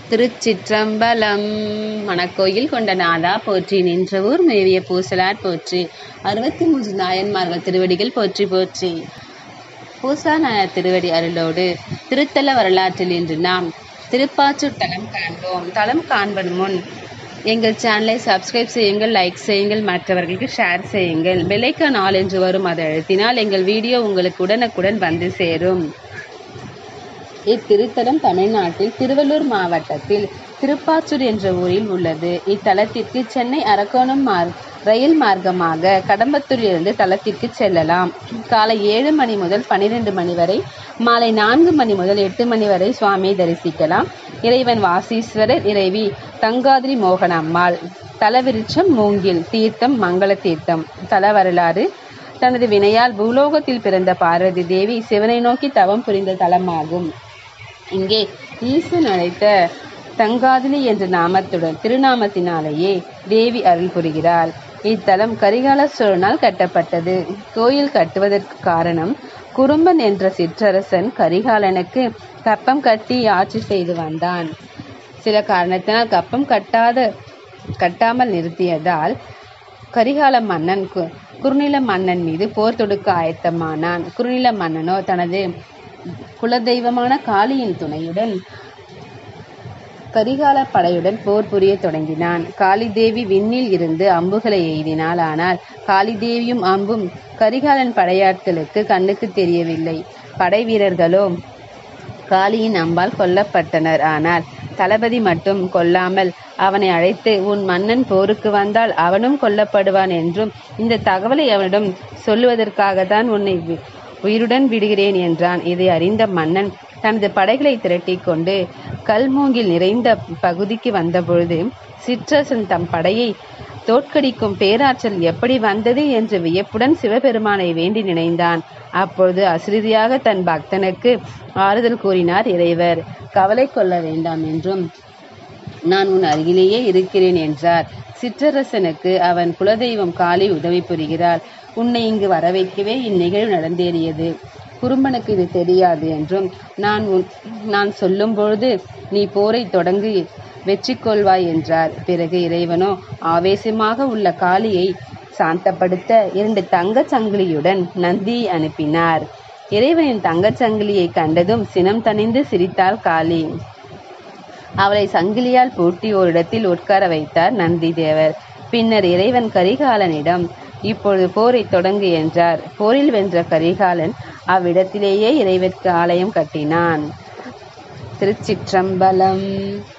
திருச்சிற்றம்பலம் மணக்கோயில் கொண்ட நாதா போற்றி நின்ற ஊர் மேவிய பூசலார் போற்றி அறுபத்தி மூன்று நாயன்மார்கள் திருவடிகள் போற்றி போற்றி பூசா நாயர் திருவடி அருளோடு திருத்தல வரலாற்றில் இன்று நாம் திருப்பாச்சூர் தலம் காண்போம் தலம் காண்பது முன் எங்கள் சேனலை சப்ஸ்கிரைப் செய்யுங்கள் லைக் செய்யுங்கள் மற்றவர்களுக்கு ஷேர் செய்யுங்கள் பெலைக்கா நாள் என்று வரும் அதை அழுத்தினால் எங்கள் வீடியோ உங்களுக்கு உடனுக்குடன் வந்து சேரும் இத்திருத்தலம் தமிழ்நாட்டில் திருவள்ளூர் மாவட்டத்தில் திருப்பாச்சூர் என்ற ஊரில் உள்ளது இத்தலத்திற்கு சென்னை அரக்கோணம் மார் ரயில் மார்க்கமாக கடம்பத்தூரிலிருந்து தலத்திற்கு செல்லலாம் காலை ஏழு மணி முதல் பன்னிரெண்டு மணி வரை மாலை நான்கு மணி முதல் எட்டு மணி வரை சுவாமியை தரிசிக்கலாம் இறைவன் வாசீஸ்வரர் இறைவி தங்காதிரி மோகனம்மாள் தலவிருட்சம் மூங்கில் தீர்த்தம் மங்கள தீர்த்தம் தல வரலாறு தனது வினையால் பூலோகத்தில் பிறந்த பார்வதி தேவி சிவனை நோக்கி தவம் புரிந்த தலமாகும் இங்கே ஈசன் அழைத்த தங்காதினி என்ற நாமத்துடன் திருநாமத்தினாலேயே தேவி அருள் புரிகிறாள் இத்தலம் கரிகால சோழனால் கட்டப்பட்டது கோயில் கட்டுவதற்கு காரணம் குறும்பன் என்ற சிற்றரசன் கரிகாலனுக்கு கப்பம் கட்டி ஆட்சி செய்து வந்தான் சில காரணத்தினால் கப்பம் கட்டாத கட்டாமல் நிறுத்தியதால் கரிகால மன்னன் கு- குறுநில மன்னன் மீது போர் தொடுக்க ஆயத்தமானான் குறுநில மன்னனோ தனது குலதெய்வமான காளியின் துணையுடன் கரிகால படையுடன் போர் புரிய தொடங்கினான் காளிதேவி விண்ணில் இருந்து அம்புகளை எய்தினாள் ஆனால் காளிதேவியும் அம்பும் கரிகாலன் படையாட்களுக்கு கண்ணுக்கு தெரியவில்லை படை வீரர்களோ காளியின் அம்பால் கொல்லப்பட்டனர் ஆனால் தளபதி மட்டும் கொல்லாமல் அவனை அழைத்து உன் மன்னன் போருக்கு வந்தால் அவனும் கொல்லப்படுவான் என்றும் இந்த தகவலை அவனிடம் சொல்லுவதற்காகத்தான் உன்னை வி- உயிருடன் விடுகிறேன் என்றான் இதை அறிந்த மன்னன் தனது படைகளை திரட்டிக் கொண்டு கல்மூங்கில் நிறைந்த பகுதிக்கு வந்தபொழுது சிற்றரசன் தம் படையை தோற்கடிக்கும் பேராற்றல் எப்படி வந்தது என்று வியப்புடன் சிவபெருமானை வேண்டி நினைந்தான் அப்பொழுது அசிரிதியாக தன் பக்தனுக்கு ஆறுதல் கூறினார் இறைவர் கவலை கொள்ள வேண்டாம் என்றும் நான் உன் அருகிலேயே இருக்கிறேன் என்றார் சிற்றரசனுக்கு அவன் குலதெய்வம் காளி உதவி புரிகிறாள் உன்னை இங்கு வர வைக்கவே இந்நிகழ்வு நடந்தேறியது குறும்பனுக்கு இது தெரியாது என்றும் நான் உன் நான் சொல்லும் பொழுது நீ போரை தொடங்கி வெற்றி கொள்வாய் என்றார் பிறகு இறைவனோ ஆவேசமாக உள்ள காளியை சாந்தப்படுத்த இரண்டு தங்கச் சங்கிலியுடன் நந்தியை அனுப்பினார் இறைவனின் தங்கச் சங்கிலியை கண்டதும் சினம் தணிந்து சிரித்தாள் காளி அவளை சங்கிலியால் பூட்டி ஓரிடத்தில் உட்கார வைத்தார் நந்தி தேவர் பின்னர் இறைவன் கரிகாலனிடம் இப்பொழுது போரை தொடங்கு என்றார் போரில் வென்ற கரிகாலன் அவ்விடத்திலேயே இறைவற்கு ஆலயம் கட்டினான் திருச்சிற்றம்பலம்